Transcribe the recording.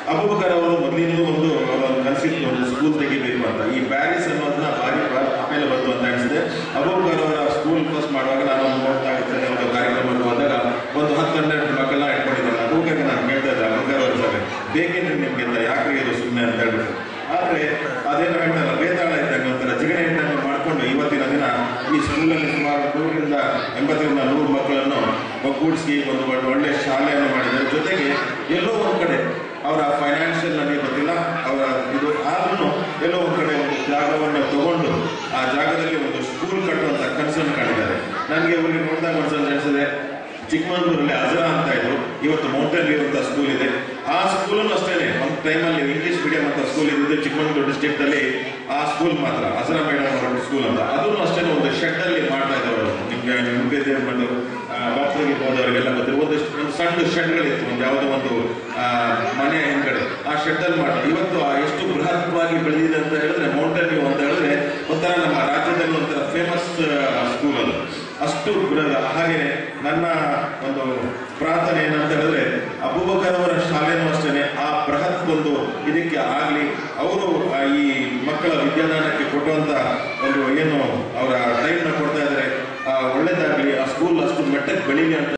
ಅಬೂಬಕರ್ ಅವರು ಮೊದಲಿಂದಲೂ ಒಂದು ಅವರ ಒಂದು ಕನಸಿತ್ತು ಒಂದು ಸ್ಕೂಲ್ ತೆಗಿಬೇಕು ಅಂತ ಈ ಪ್ಯಾರಿಸ್ ಅನ್ನೋದನ್ನ ಭಾರಿ ಬಾ- ಆಮೇಲೆ ಬಂತು ಅಂತ ಅನಿಸಿದೆ ಅಬೂಬಕರ್ ಅವರ ಸ್ಕೂಲ್ ಫಸ್ಟ್ ಮಾಡುವಾಗ ನಾನು ಒಂದು ನೋಡ್ತಾ ಇರ್ತೇನೆ ಒಂದು ಕಾರ್ಯಕ್ರಮಕ್ಕೆ ಹೋದಾಗ ಒಂದು ಹತ್ತು ಹನ್ನೆರಡು ಮಕ್ಕಳನ್ನ ಇಟ್ಕೊಂಡಿದ್ದಾರೆ ಅಬೂಬಕರ್ಗೆ ನಾನು ಕೇಳ್ತಾ ಇದ್ದೆ ಅಬೂಬಕರ್ ಅವ್ರ ಸಭೆ ಬೇಕೇನ್ರಿ ನಿಮ್ಗೆ ಅಂತ ಯಾಕೆ ಇದು ಸುಮ್ಮನೆ ಅಂತ ಹೇಳ್ಬಿಟ್ಟು ಆದ್ರೆ ಅದೇನು ಹೇಳ್ತಾರಲ್ಲ ಬೇತಾಳ ಇದ್ದಂಗೆ ಒಂಥರ ಜಿಗಣೆ ಇದ್ದಂಗೆ ಮಾಡಿಕೊಂಡು ಇವತ್ತಿನ ದಿನ ಈ ಸ್ಕೂಲಲ್ಲಿ ಸುಮಾರು ನೂರರಿಂದ ಎಂಬತ್ತರಿಂದ ನೂರು ಮಕ್ಕಳನ್ನು ಒಗ್ಗೂಡಿಸಿ ಒಂದು ಒಳ್ಳೆ ಒಳ್ಳೆ ಶಾಲೆಯನ್ನು ಮಾಡಿದ್ದಾರೆ ಜೊತೆಗೆ ಎಲ್ಲೋ ಒಂದು ಕಡೆ ಅವರ ಫೈನಾನ್ಷಿಯಲ್ ನನಗೆ ಗೊತ್ತಿಲ್ಲ ಅವರ ಇದು ಆದ್ರೂ ಎಲ್ಲೋ ಒಂದು ಕಡೆ ಒಂದು ಜಾಗವನ್ನು ತಗೊಂಡು ಆ ಜಾಗದಲ್ಲಿ ಒಂದು ಸ್ಕೂಲ್ ಕಟ್ಟುವಂತ ಕನಸನ್ನು ಕಾಣಿದ್ದಾರೆ ನನಗೆ ಇವ್ರಿಗೆ ನೋಡಿದಾಗ ಒಂದ್ಸಲ ಅನಿಸಿದೆ ಚಿಕ್ಕಮಗಳೂರಲ್ಲಿ ಅಜರಾ ಅಂತ ಇದ್ರು ಇವತ್ತು ಮೌಂಟೇನ್ ವ್ಯೂ ಅಂತ ಸ್ಕೂಲ್ ಇದೆ ಆ ಸ್ಕೂಲನ್ನು ಅಷ್ಟೇನೆ ಒಂದು ಟೈಮಲ್ಲಿ ಇಂಗ್ಲಿಷ್ ಮೀಡಿಯಂ ಅಂತ ಸ್ಕೂಲ್ ಇದ್ದಿದ್ದು ಚಿಕ್ಕಮಗಳೂರು ಡಿಸ್ಟ್ರಿಕ್ಟ್ ಅಲ್ಲಿ ಆ ಸ್ಕೂಲ್ ಮಾತ್ರ ಅಜರಾ ಮೇಡಮ್ ಅವರ ಸ್ಕೂಲ್ ಅಂತ ಅದನ್ನು ಅಷ್ಟೇನೆ ಒಂದು ಶೆಡ್ ಅಲ್ಲಿ ಮಾಡ್ತಾ ಇದ್ದವರು ನಿಮ್ಗೆ ನಿಮ್ಗೆ ಬಂದು ಡಾಕ್ಟರ್ಗೆ ಹೋದವರಿಗೆಲ್ಲ ಗೊತ್ತಿರೋ ಒಂದು ಒಂದು ಸಣ್ಣ ಶೆಡ್ಗಳಿತ್ತು ಒಂದು ಯಾವುದೋ ಒಂದು ಆ, ಮನೆ ಹಿಂದ್ಗಡೆ ಆ ಶೆಡ್ ಅಲ್ಲಿ ಮಾಡ್ತಾರೆ ಇವತ್ತು ಆ ಎಷ್ಟು ಬೃಹತ್ವಾಗಿ ಬೆಳೆದಿದೆ ಅಂತ ಹೇಳಿದ್ರೆ ಮೌಂಟೇನ್ ವ್ಯೂ ಅಂತ ಹೇಳಿದ್ರೆ ಒಂಥರ ನಮ್ಮ ರಾಜ್ಯದಲ್ಲಿ ಒಂಥರ ಫೇಮಸ್ ಸ್ಕೂಲ್ ಅದು ಅಷ್ಟು ಬೃಹತ್ ಹಾಗೆ ನನ್ನ ಒಂದು ಪ್ರಾರ್ಥನೆ ಏನಂತ ಹೇಳಿದ್ರೆ ಅಬೂಬಕರ್ ಅವರ ಶಾಲೆನೂ ಅಷ್ಟೇನೆ ಆ ಬೃಹತ್ ಒಂದು ಇದಕ್ಕೆ ಆಗಲಿ ಅವರು ಈ ಮಕ್ಕಳ ವಿದ್ಯಾದಾನಕ್ಕೆ ಕೊಟ್ಟುವಂತ